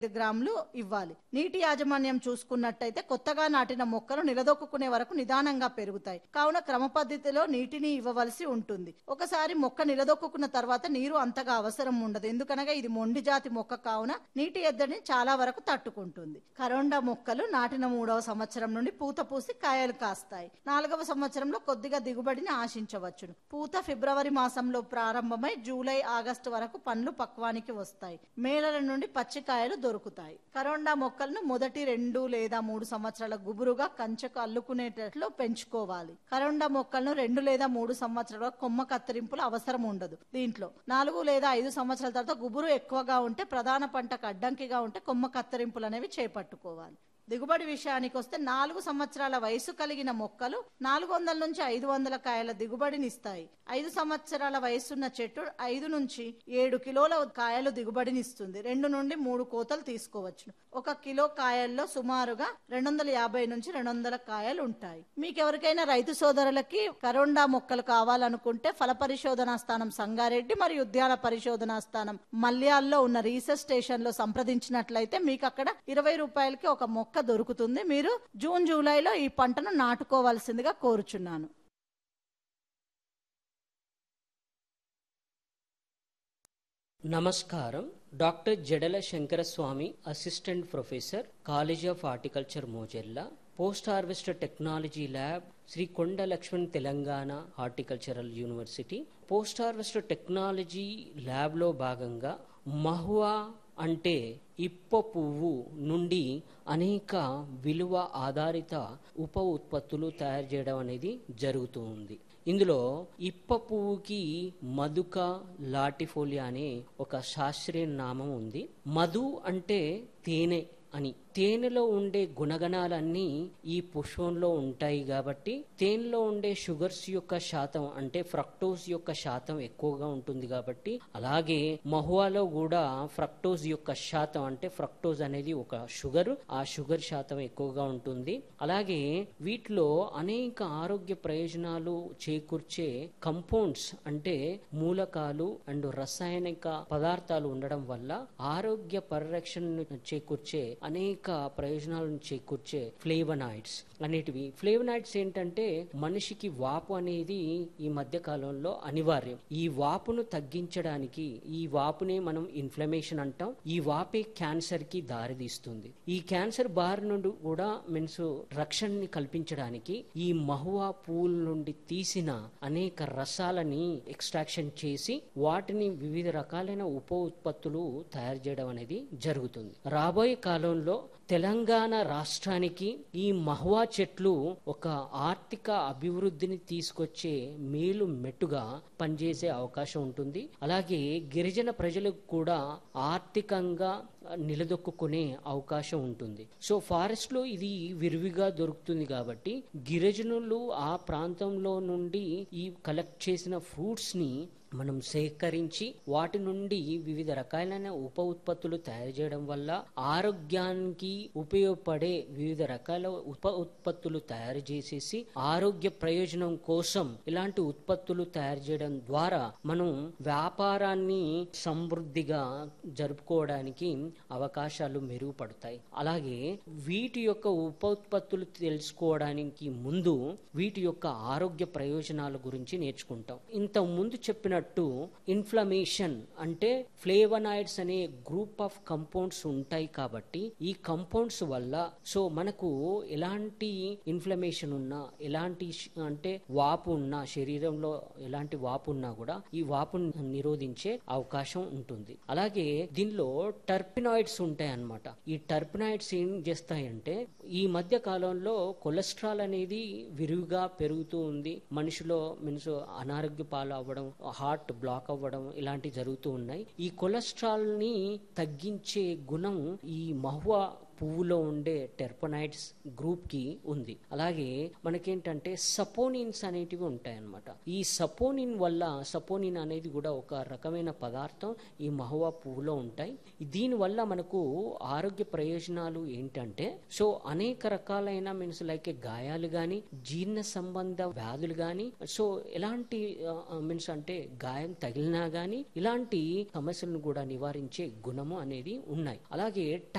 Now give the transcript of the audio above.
గ్రాములు ఇవ్వాలి నీటి యాజమాన్యం చూసుకున్నట్టయితే కొత్తగా నాటిన మొక్కలు నిలదొక్కునే వరకు నిదానంగా పెరుగుతాయి కావున క్రమ పద్ధతిలో నీటిని ఇవ్వవలసి ఉంటుంది ఒకసారి మొక్క నిలదొక్కున్న తర్వాత నీరు అంతగా అవసరం ఉండదు ఎందుకనగా ఇది మొండి జాతి మొక్క కావున నీటి ఎద్దడిని చాలా వరకు తట్టుకుంటుంది కరోండా మొక్కలు నాటిన మూడవ సంవత్సరం నుండి పూత పూసి కాయలు కాస్తాయి నాలుగవ సంవత్సరంలో కొద్దిగా దిగుబడిని ఆశించవచ్చును పూత ఫిబ్రవరి మాసంలో ప్రారంభమై జూలై ఆగస్టు వరకు పండ్లు పక్వానికి వస్తాయి మేలల నుండి పచ్చికాయలు దొరుకుతాయి కరోండా మొక్కలను మొదటి రెండు లేదా మూడు సంవత్సరాల గుబురుగా కంచెకు అల్లుకునేటట్లు పెంచుకోవాలి కరోండా మొక్కలను రెండు లేదా మూడు సంవత్సరాల కొమ్మ కత్తిరింపులు అవసరం ఉండదు దీంట్లో నాలుగు లేదా ఐదు సంవత్సరాల తర్వాత గుబురు ఎక్కువగా ఉంటే ప్రధాన పంటకు అడ్డంకిగా ఉంటే కొమ్మ కత్తిరింపులు అనేవి చేపట్టుకోవాలి దిగుబడి విషయానికి వస్తే నాలుగు సంవత్సరాల వయసు కలిగిన మొక్కలు నాలుగు వందల నుంచి ఐదు వందల కాయల దిగుబడిని ఇస్తాయి ఐదు సంవత్సరాల వయసున్న చెట్టు ఐదు నుంచి ఏడు కిలోల కాయలు దిగుబడినిస్తుంది రెండు నుండి మూడు కోతలు తీసుకోవచ్చు ఒక కిలో కాయల్లో సుమారుగా రెండు వందల యాభై నుంచి రెండు వందల కాయలు ఉంటాయి మీకు ఎవరికైనా రైతు సోదరులకి కరోండా మొక్కలు కావాలనుకుంటే ఫల పరిశోధనా స్థానం సంగారెడ్డి మరియు ఉద్యాన పరిశోధనా స్థానం మల్యాల్లో ఉన్న రీసెర్చ్ స్టేషన్ లో సంప్రదించినట్లయితే మీకు అక్కడ ఇరవై రూపాయలకి ఒక మొక్క దొరుకుతుంది మీరు జూన్ జూలైలో ఈ పంటను నాటుకోవాల్సిందిగా కోరుచున్నాను నమస్కారం doctor Jadala Shankaraswamy assistant professor college of horticulture Mojerla post harvester technology lab Shri Konda Laxman Telangana horticultural university post harvester technology ల్యాబ్లో భాగంగా మహువా అంటే ఇప్ప పువ్వు నుండి అనేక విలువ ఆధారిత ఉప ఉత్పత్తులు తయారు చేయడం అనేది జరుగుతూ ఉంది ఇందులో ఇప్ప పువ్వుకి మధుక లాటిఫోలియా అనే ఒక శాస్త్రీయ నామం ఉంది మధు అంటే తేనె అని తేనెలో ఉండే గుణగణాలన్నీ ఈ పుష్పంలో ఉంటాయి కాబట్టి తేనెలో ఉండే షుగర్స్ యొక్క శాతం అంటే ఫ్రక్టోజ్ యొక్క శాతం ఎక్కువగా ఉంటుంది కాబట్టి అలాగే మహువాలో కూడా ఫ్రక్టోజ్ యొక్క శాతం అంటే ఫ్రక్టోజ్ అనేది ఒక షుగర్ ఆ షుగర్ శాతం ఎక్కువగా ఉంటుంది అలాగే వీటిలో అనేక ఆరోగ్య ప్రయోజనాలు చేకూర్చే కంపౌండ్స్ అంటే మూలకాలు అండ్ రసాయనిక పదార్థాలు ఉండడం వల్ల ఆరోగ్య పరిరక్షణను చేకూర్చే అనేక ప్రయోజనాలను చేకూర్చే ఫ్లేవనాయిడ్స్ అనేటివి ఫ్లేవనాయిడ్స్ ఏంటంటే మనిషికి వాపు అనేది ఈ మధ్య కాలంలో అనివార్యం ఈ వాపును తగ్గించడానికి ఈ వాపునే మనం ఇన్ఫ్లమేషన్ అంటాం ఈ వాపే క్యాన్సర్ కి దారితీస్తుంది ఈ క్యాన్సర్ బారి నుండి కూడా మీన్స్ రక్షణని కల్పించడానికి ఈ మహువా పూల నుండి తీసిన అనేక రసాలని ఎక్స్ట్రాక్షన్ చేసి వాటిని వివిధ రకాలైన ఉప ఉత్పత్తులు తయారు చేయడం అనేది జరుగుతుంది రాబోయే కాలంలో తెలంగాణ రాష్ట్రానికి ఈ మహువా చెట్లు ఒక ఆర్థిక అభివృద్ధిని తీసుకొచ్చే మేలు మెట్టుగా పనిచేసే అవకాశం ఉంటుంది అలాగే గిరిజన ప్రజలకు కూడా ఆర్థికంగా నిలదొక్కునే అవకాశం ఉంటుంది సో ఫారెస్ట్ లో ఇది విరివిగా దొరుకుతుంది కాబట్టి గిరిజనులు ఆ ప్రాంతంలో నుండి ఈ కలెక్ట్ చేసిన ఫ్రూట్స్ ని మనం సేకరించి వాటి నుండి వివిధ రకాలైన ఉప ఉత్పత్తులు తయారు చేయడం వల్ల ఆరోగ్యానికి ఉపయోగపడే వివిధ రకాల ఉప ఉత్పత్తులు తయారు చేసేసి ఆరోగ్య ప్రయోజనం కోసం ఇలాంటి ఉత్పత్తులు తయారు చేయడం ద్వారా మనం వ్యాపారాన్ని సమృద్ధిగా జరుపుకోవడానికి అవకాశాలు మెరుగుపడతాయి అలాగే వీటి యొక్క ఉప ఉత్పత్తులు తెలుసుకోవడానికి ముందు వీటి యొక్క ఆరోగ్య ప్రయోజనాల గురించి నేర్చుకుంటాం ఇంత ముందు చెప్పినట్టు ఇన్ఫ్లమేషన్ అంటే ఫ్లేవనాయిడ్స్ అనే గ్రూప్ ఆఫ్ కంపౌండ్స్ ఉంటాయి కాబట్టి ఈ కంపౌండ్స్ వల్ల సో మనకు ఎలాంటి ఇన్ఫ్లమేషన్ ఉన్నా ఎలాంటి ష్- అంటే వాపు ఉన్నా శరీరంలో ఎలాంటి వాపు ఉన్నా కూడా ఈ వాపును నిరోధించే అవకాశం ఉంటుంది అలాగే దీనిలో టర్పినాయిడ్స్ ఉంటాయి అన్నమాట ఈ టర్పినాయిడ్స్ ఏం చేస్తాయంటే ఈ మధ్య కాలంలో కొలెస్ట్రాల్ అనేది విరివిగా పెరుగుతూ ఉంది మనిషిలో మీన్స్ అనారోగ్య పాలు అవ్వడం హార్ట్ బ్లాక్ అవ్వడం ఇలాంటివి జరుగుతూ ఉన్నాయి ఈ కొలెస్ట్రాల్ ని తగ్గించే గుణం ఈ మహువా పువ్వులో ఉండే టెర్పనైడ్స్ గ్రూప్ కి ఉంది అలాగే మనకేంటంటే సపోనిన్స్ అనేటివి ఉంటాయన్నమాట ఈ సపోనిన్ వల్ల సపోనిన్ అనేది కూడా ఒక రకమైన పదార్థం ఈ మహువా పువ్వులో ఉంటాయి దీని వల్ల మనకు ఆరోగ్య ప్రయోజనాలు ఏంటంటే సో అనేక రకాలైన మీన్స్ లైక్ గాయాలు గాని జీర్ణ సంబంధ వ్యాధులు గాని సో ఎలాంటి మీన్స్ అంటే గాయం తగిలినా గాని ఇలాంటి సమస్యలను కూడా నివారించే గుణము అనేది ఉన్నాయి అలాగే